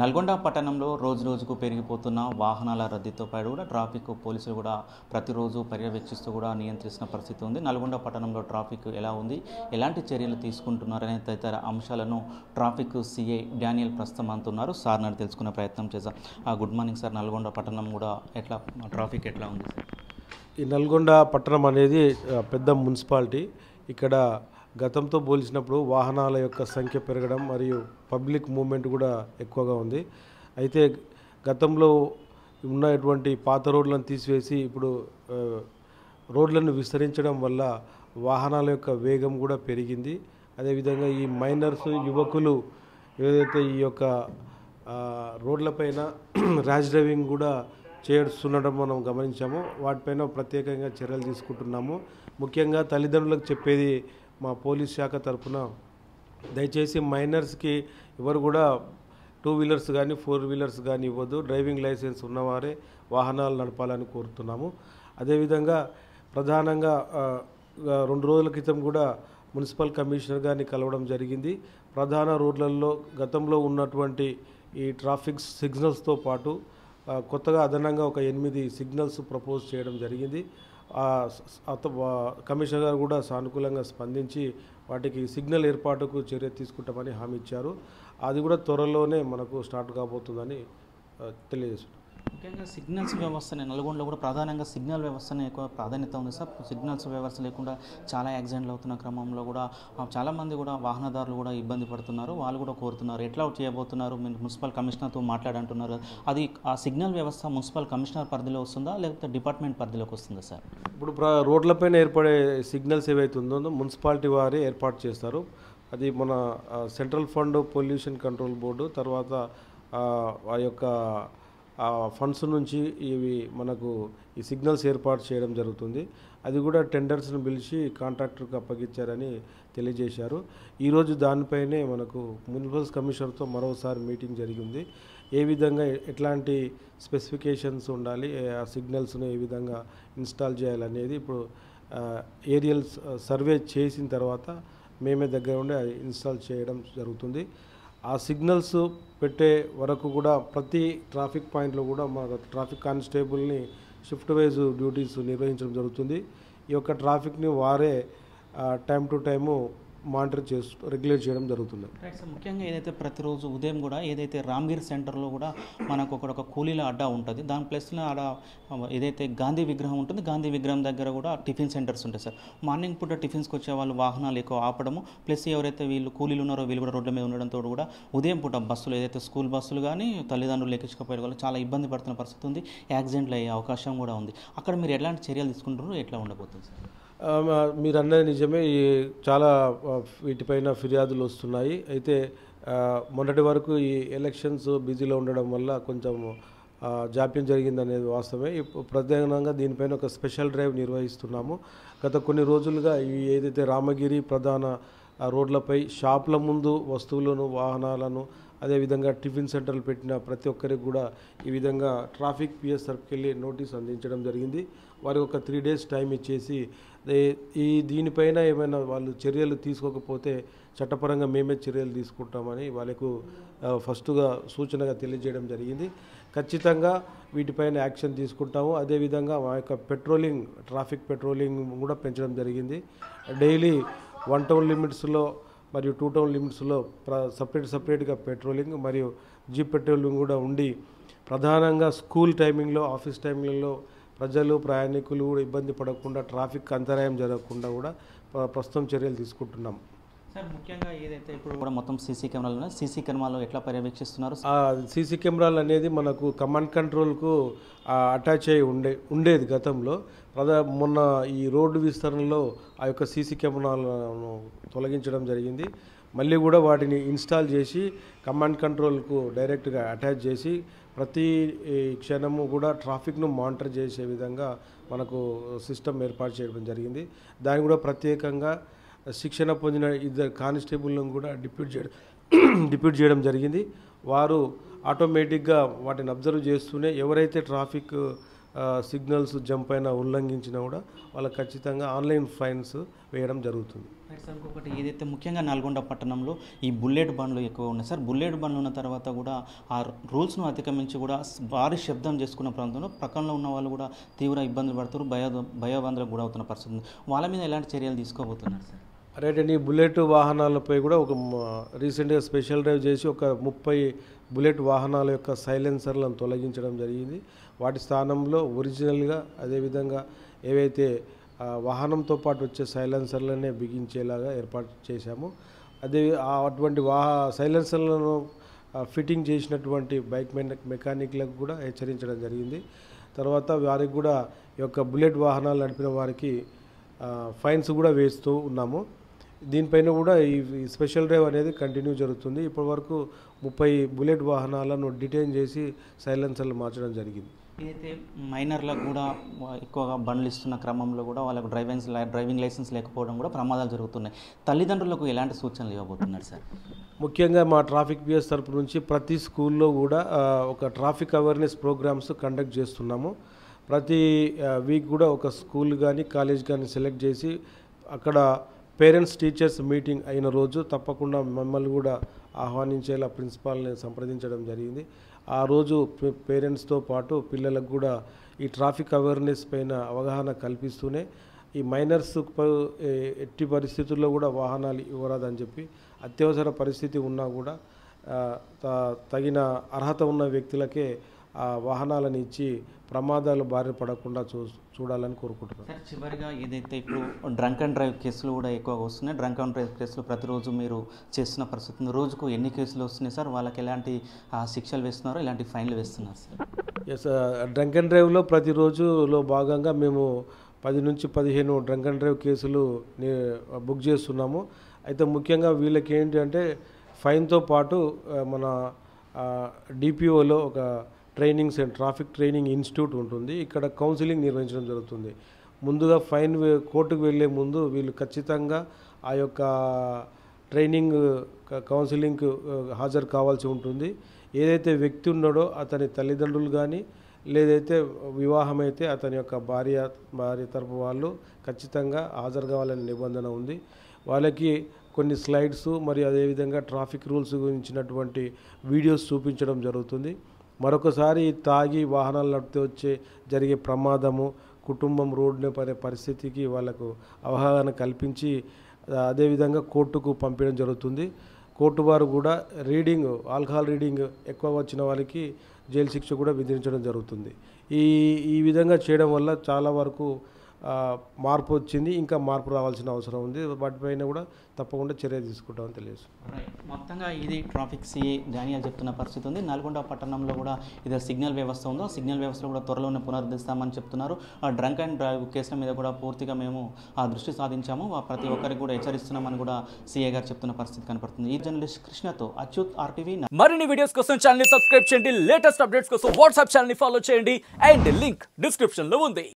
నల్గొండ పట్టణంలో రోజు రోజుకు పెరిగిపోతున్న వాహనాల రద్దీతో పాటు కూడా ట్రాఫిక్ పోలీసులు కూడా ప్రతిరోజు పర్యవేక్షిస్తూ కూడా నియంత్రిస్తున్న పరిస్థితి ఉంది నల్గొండ పట్టణంలో ట్రాఫిక్ ఎలా ఉంది ఎలాంటి చర్యలు తీసుకుంటున్నారనే తదితర అంశాలను ట్రాఫిక్ సిఐ డానియల్ ప్రస్తుతం అంటున్నారు సార్ నాడు తెలుసుకునే ప్రయత్నం చేద్దాం ఆ, గుడ్ మార్నింగ్ సార్ నల్గొండ పట్టణం కూడా ఎట్లా ట్రాఫిక్ ఎట్లా ఉంది సార్ ఈ నల్గొండ పట్టణం అనేది ఆ, పెద్ద మున్సిపాలిటీ ఇక్కడ గతంతో పోల్చినప్పుడు వాహనాల యొక్క సంఖ్య పెరగడం మరియు పబ్లిక్ మూవ్మెంట్ కూడా ఎక్కువగా ఉంది అయితే గతంలో ఉన్నటువంటి పాత రోడ్లను తీసివేసి ఇప్పుడు ఆ, రోడ్లను విస్తరించడం వల్ల వాహనాల యొక్క వేగం కూడా పెరిగింది అదేవిధంగా ఈ మైనర్స్ యువకులు ఏదైతే ఈ యొక్క ఆ, రోడ్లపైన ర్యాష్ డ్రైవింగ్ కూడా చేస్తుండడం మనం గమనించాము వాటిపైన ప్రత్యేకంగా చర్యలు తీసుకుంటున్నాము ముఖ్యంగా తల్లిదండ్రులకు చెప్పేది మా పోలీస్ శాఖ తరఫున దయచేసి మైనర్స్కి ఎవరు కూడా టూ వీలర్స్ కానీ ఫోర్ వీలర్స్ కానీ ఇవ్వద్దు డ్రైవింగ్ లైసెన్స్ ఉన్నవారే వాహనాలు నడపాలని కోరుతున్నాము అదేవిధంగా ప్రధానంగా ఆ, ఆ, రెండు రోజుల క్రితం కూడా మున్సిపల్ కమిషనర్ గారిని కలవడం జరిగింది ప్రధాన రోడ్లలో గతంలో ఉన్నటువంటి ఈ ట్రాఫిక్ సిగ్నల్స్తో పాటు ఆ, కొత్తగా అదనంగా ఒక ఎనిమిది సిగ్నల్స్ ప్రపోజ్ చేయడం జరిగింది ఆ స- స- అత వా- కమిషనర్ గారు కూడా సానుకూలంగా స్పందించి వాటికి సిగ్నల్ ఏర్పాటుకు చర్య తీసుకుంటామని హామీ ఇచ్చారు అది కూడా త్వరలోనే మనకు స్టార్ట్ కాబోతుందని ఆ, తెలియజేస్తున్నాం ముఖ్యంగా సిగ్నల్స్ వ్యవస్థనే నల్గొండలో కూడా ప్రధానంగా సిగ్నల్ వ్యవస్థనే ఎక్కువ ప్రాధాన్యత ఉంది సార్ సిగ్నల్స్ వ్యవస్థ లేకుండా చాలా యాక్సిడెంట్లు అవుతున్న క్రమంలో కూడా ఆ, చాలామంది కూడా వాహనదారులు కూడా ఇబ్బంది పడుతున్నారు వాళ్ళు కూడా కోరుతున్నారు ఎట్లా చేయబోతున్నారు మీరు మున్సిపల్ కమిషనర్తో మాట్లాడంటున్నారు అది ఆ సిగ్నల్ వ్యవస్థ మున్సిపల్ కమిషనర్ పరిధిలో వస్తుందా లేకపోతే డిపార్ట్మెంట్ పరిధిలోకి వస్తుందా సార్ ఇప్పుడు ప్ర రోడ్లపైన ఏర్పడే సిగ్నల్స్ ఏవైతే ఉందో మున్సిపాలిటీ వారే ఏర్పాటు చేస్తారు అది మన ఆ, central fund pollution control board తర్వాత ఆ, ఆ యొక్క ఆ ఫండ్స్ నుంచి ఇవి మనకు ఈ సిగ్నల్స్ ఏర్పాటు చేయడం జరుగుతుంది అది కూడా టెండర్స్ని పిలిచి కాంట్రాక్టర్కి అప్పగించారని తెలియజేశారు ఈరోజు దానిపైనే మనకు మున్సిపల్ కమిషనర్తో మరోసారి మీటింగ్ జరిగింది ఏ విధంగా ఎట్లాంటి స్పెసిఫికేషన్స్ ఉండాలి ఏ- ఆ సిగ్నల్స్ను ఏ విధంగా ఇన్స్టాల్ చేయాలనేది ఇప్పుడు ఏరియల్ సర్వే చేసిన తర్వాత మేమే దగ్గర ఉండి అది ఇన్స్టాల్ చేయడం జరుగుతుంది ఆ సిగ్నల్స్ పెట్టే వరకు కూడా ప్రతి ట్రాఫిక్ పాయింట్లో కూడా మా ట్రాఫిక్ కానిస్టేబుల్ని షిఫ్ట్ వైజ్ డ్యూటీస్ నిర్వహించడం జరుగుతుంది ఈ యొక్క ట్రాఫిక్ని వారే టైం టు టైము మానిటర్ చేస్తూ రెగ్యులేట్ చేయడం జరుగుతుంది రైట్ సార్ ముఖ్యంగా ఏదైతే ప్రతిరోజు ఉదయం కూడా ఏదైతే రామ్గిర్ సెంటర్లో కూడా మనకు ఒక ఒక కూలీల అడ్డా ఉంటుంది దాని ప్లస్లో ఆడ ఏదైతే గాంధీ విగ్రహం ఉంటుంది గాంధీ విగ్రహం దగ్గర కూడా టిఫిన్ సెంటర్స్ ఉంటాయి సార్ మార్నింగ్ పూట టిఫిన్స్కి వచ్చే వాళ్ళు వాహనాలు ఎక్కువ ఆపడము ప్లస్ ఎవరైతే వీళ్ళు కూలీలు ఉన్నారో వీళ్ళు కూడా రోడ్ల మీద ఉండడంతో కూడా ఉదయం పూట బస్సులు ఏదైతే స్కూల్ బస్సులు కానీ తల్లిదండ్రులు ఎక్కించకపోయే వాళ్ళు చాలా ఇబ్బంది పడుతున్న పరిస్థితి ఉంది యాక్సిడెంట్లు అయ్యే అవకాశం కూడా ఉంది అక్కడ మీరు ఎలాంటి చర్యలు తీసుకుంటారో ఎట్లా ఉండబోతుంది సార్ ఆ, మా- మీరు అన్నది నిజమే ఈ చాలా ఆ, వీటిపైన ఫిర్యాదులు వస్తున్నాయి అయితే ఆ, మొన్నటి వరకు ఈ ఎలక్షన్స్ బిజీలో ఉండడం వల్ల కొంచెం ఆ, జాప్యం జరిగిందనేది వాస్తవమే ఇప్పుడు ప్రధానంగా దీనిపైన ఒక స్పెషల్ డ్రైవ్ నిర్వహిస్తున్నాము గత కొన్ని రోజులుగా ఈ ఏదైతే రామగిరి ప్రధాన ఆ, రోడ్లపై షాపుల ముందు వస్తువులను వాహనాలను అదేవిధంగా టిఫిన్ సెంటర్లు పెట్టిన ప్రతి ఒక్కరికి కూడా ఈ విధంగా ట్రాఫిక్ పిఎస్ఆర్కి వెళ్ళి నోటీస్ అందించడం జరిగింది వారికి ఒక త్రీ డేస్ టైం ఇచ్చేసి దే- ఈ దీనిపైన ఏమైనా వాళ్ళు చర్యలు తీసుకోకపోతే చట్టపరంగా మేమే చర్యలు తీసుకుంటామని వాళ్ళకు ఆ, ఫస్ట్గా సూచనగా తెలియజేయడం జరిగింది ఖచ్చితంగా వీటిపైన యాక్షన్ తీసుకుంటాము అదేవిధంగా మా యొక్క పెట్రోలింగ్ ట్రాఫిక్ పెట్రోలింగ్ కూడా పెంచడం జరిగింది డైలీ వన్ టౌన్ లిమిట్స్లో మరియు టూ టౌన్ లిమిట్స్లో ప్ర సపరేట్ సపరేట్గా పెట్రోలింగ్ మరియు జీప్ పెట్రోలింగ్ కూడా ఉండి ప్రధానంగా స్కూల్ టైమింగ్లో ఆఫీస్ టైమింగ్లలో ప్రజలు ప్రయాణికులు కూడా ఇబ్బంది పడకుండా ట్రాఫిక్ అంతరాయం జరగకుండా కూడా ప్ర- ప్రస్తుతం చర్యలు తీసుకుంటున్నాం సార్ ముఖ్యంగా ఏదైతే ఇప్పుడు కూడా మొత్తం సీసీ కెమెరాలు ఉన్నాయి సీసీ కెమెరాలో ఎట్లా పర్యవేక్షిస్తున్నారు ఆ సీసీ కెమెరాలు అనేది మనకు కమాండ్ కంట్రోల్కు అటాచ్ అయి ఉండే ఉండేది గతంలో ప్రధా మొన్న ఈ రోడ్డు విస్తరణలో ఆ యొక్క సీసీ కెమెరాలను తొలగించడం జరిగింది మళ్ళీ కూడా వాటిని ఇన్స్టాల్ చేసి కమాండ్ కంట్రోల్కు డైరెక్ట్గా అటాచ్ చేసి ప్రతి ఈ క్షణము కూడా ట్రాఫిక్ను మానిటర్ చేసే విధంగా మనకు సిస్టమ్ ఏర్పాటు చేయడం జరిగింది దానికి కూడా ప్రత్యేకంగా శిక్షణ పొందిన ఇద్దరు కానిస్టేబుల్ను కూడా డిప్యూట్ చేయడం డిప్యూట్ చేయడం జరిగింది వారు ఆటోమేటిక్గా వాటిని అబ్జర్వ్ చేస్తూనే ఎవరైతే ట్రాఫిక్ ఆ, సిగ్నల్స్ జంప్ అయినా ఉల్లంఘించినా కూడా వాళ్ళకి ఖచ్చితంగా ఆన్లైన్ ఫైన్స్ వేయడం జరుగుతుంది రైట్ సార్ ఇంకొకటి ఏదైతే ముఖ్యంగా నల్గొండ పట్టణంలో ఈ బుల్లెట్ బండ్లు ఎక్కువ ఉన్నాయి సార్ బుల్లెట్ బండ్లు ఉన్న తర్వాత కూడా ఆ రూల్స్ను అతిక్రమించి కూడా భారీ శబ్దం చేసుకున్న ప్రాంతంలో ప్రక్కనలో ఉన్న వాళ్ళు కూడా తీవ్ర ఇబ్బందులు పడుతారు భయ భయబందులకు గురవుతున్న పరిస్థితి ఉంది వాళ్ళ మీద ఎలాంటి చర్యలు తీసుకోబోతున్నారు సార్ రైట్ అండి ఈ బుల్లెట్ వాహనాలపై కూడా ఒక మ- రీసెంట్గా స్పెషల్ డ్రైవ్ చేసి ఒక ముప్పై బుల్లెట్ వాహనాల యొక్క సైలెన్సర్లను తొలగించడం జరిగింది వాటి స్థానంలో ఒరిజినల్గా అదేవిధంగా ఏవైతే ఆ, వాహనంతో పాటు వచ్చే సైలెన్సర్లనే బిగించేలాగా ఏర్పాటు చేశాము అదే ఆ అటువంటి వాహ సైలెన్సర్లను ఆ, ఫిట్టింగ్ చేసినటువంటి బైక్ మె మెకానిక్లకు కూడా హెచ్చరించడం జరిగింది తర్వాత వారికి కూడా ఈ యొక్క బుల్లెట్ వాహనాలు నడిపిన వారికి ఆ, ఫైన్స్ కూడా వేస్తూ ఉన్నాము దీనిపైన కూడా ఈ ఈ స్పెషల్ డ్రైవ్ అనేది కంటిన్యూ జరుగుతుంది ఇప్పటివరకు ముప్పై బుల్లెట్ వాహనాలను డిటైన్ చేసి సైలెన్సర్లు మార్చడం జరిగింది ఏదైతే మైనర్లకు కూడా వా- ఎక్కువగా బండ్లు ఇస్తున్న క్రమంలో కూడా వాళ్ళకు డ్రైవింగ్ డ్రైవింగ్ లైసెన్స్ లేకపోవడం కూడా ప్రమాదాలు జరుగుతున్నాయి తల్లిదండ్రులకు ఎలాంటి సూచనలు ఇవ్వబోతున్నారు సార్ ముఖ్యంగా మా ట్రాఫిక్ బిఎస్ తరపు నుంచి ప్రతి స్కూల్లో కూడా ఆ, ఒక ట్రాఫిక్ అవేర్నెస్ ప్రోగ్రామ్స్ కండక్ట్ చేస్తున్నాము ప్రతి ఆ, వీక్ కూడా ఒక స్కూల్ కానీ కాలేజ్ కానీ సెలెక్ట్ చేసి అక్కడ పేరెంట్స్ టీచర్స్ మీటింగ్ అయిన రోజు తప్పకుండా మమ్మల్ని కూడా ఆహ్వానించేలా ప్రిన్సిపాల్ని సంప్రదించడం జరిగింది ఆ రోజు పే- పేరెంట్స్తో పాటు పిల్లలకు కూడా ఈ ట్రాఫిక్ అవేర్నెస్ పైన అవగాహన కల్పిస్తూనే ఈ మైనర్స్ ప- ఏ- ఎట్టి పరిస్థితుల్లో కూడా వాహనాలు ఇవ్వరాదని చెప్పి అత్యవసర పరిస్థితి ఉన్నా కూడా ఆ, త- తగిన అర్హత ఉన్న వ్యక్తులకే ఆ వాహనాలను ఇచ్చి ప్రమాదాలు బారి పడకుండా చూ చూడాలని కోరుకుంటున్నాను సార్ చివరిగా ఏదైతే ఇప్పుడు డ్రంక్ అండ్ డ్రైవ్ కేసులు కూడా ఎక్కువగా వస్తున్నాయి డ్రంక్ అండ్ డ్రైవ్ కేసులు ప్రతిరోజు మీరు చేస్తున్న పరిస్థితి ఉంది రోజుకు ఎన్ని కేసులు వస్తున్నాయి సార్ వాళ్ళకి ఎలాంటి ఆ, శిక్షలు వేస్తున్నారో ఎలాంటి ఫైన్లు వేస్తున్నారు సార్ ఎస్ డ్రంక్ అండ్ డ్రైవ్లో ప్రతిరోజులో భాగంగా మేము పది నుంచి పదిహేను డ్రంక్ అండ్ డ్రైవ్ కేసులు ని- బుక్ చేస్తున్నాము అయితే ముఖ్యంగా వీళ్ళకి ఏంటి అంటే ఫైన్తో పాటు ఆ, మన డిపిఓలో ఒక training centre traffic training institute ఉంటుంది ఇక్కడ కౌన్సిలింగ్ నిర్వహించడం జరుగుతుంది ముందుగా ఫైన్ వే- కోర్టుకు వెళ్ళే ముందు వీళ్ళు ఖచ్చితంగా ఆ యొక్క ట్రైనింగ్ క- కౌన్సిలింగ్కు ఆ, హాజరు కావాల్సి ఉంటుంది ఏదైతే వ్యక్తి ఉన్నాడో అతని తల్లిదండ్రులు కానీ లేదైతే వివాహం అయితే అతని యొక్క భార్య భార్య తరపు వాళ్ళు ఖచ్చితంగా హాజరు కావాలనే నిబంధన ఉంది వాళ్ళకి కొన్ని స్లైడ్స్ మరియు అదేవిధంగా ట్రాఫిక్ రూల్స్ గురించినటువంటి వీడియోస్ చూపించడం జరుగుతుంది మరొకసారి తాగి వాహనాలు నడిపితే వచ్చే జరిగే ప్రమాదము కుటుంబం రోడ్డున పడే పరిస్థితికి వాళ్ళకు అవగాహన కల్పించి ఆ, అదేవిధంగా కోర్టుకు పంపించడం జరుగుతుంది కోర్టు వారు కూడా రీడింగ్ ఆల్కహాల్ రీడింగ్ ఎక్కువ వచ్చిన వాళ్ళకి జైలు శిక్ష కూడా విధించడం జరుగుతుంది ఈ ఈ విధంగా చేయడం వల్ల చాలా వరకు ఆ, మార్పు వచ్చింది ఇంకా మార్పు రావాల్సిన అవసరం ఉంది వాటిపైన కూడా తప్పకుండా చర్య తీసుకుంటామని తెలియదు రైట్ మొత్తంగా ఇది ట్రాఫిక్ సిఏ డానియల్ చెప్తున్న పరిస్థితి ఉంది నల్గొండ పట్టణంలో కూడా ఇది సిగ్నల్ వ్యవస్థ ఉందో సిగ్నల్ వ్యవస్థ కూడా త్వరలోనే పునరుద్ధరిస్తామని చెప్తున్నారు ఆ డ్రంక్ అండ్ డ్రైవ్ కేసుల మీద కూడా పూర్తిగా మేము ఆ దృష్టి సాధించాము ఆ ప్రతి ఒక్కరికి కూడా హెచ్చరిస్తున్నామని కూడా సీఏ గారు చెప్తున్న పరిస్థితి కనపడుతుంది ఈ జర్నలిస్ట్ కృష్ణతో అచ్యుత్ ఆర్టీవీ మరిన్ని వీడియోస్ కోసం ఛానల్ ని సబ్స్క్రైబ్ చేయండి లేటెస్ట్ అప్డేట్స్ కోసం వాట్సాప్ ఛానల్ ని ఫాలో చేయండి అండ్ లింక్ డిస్క్రిప్షన్ లో ఉంది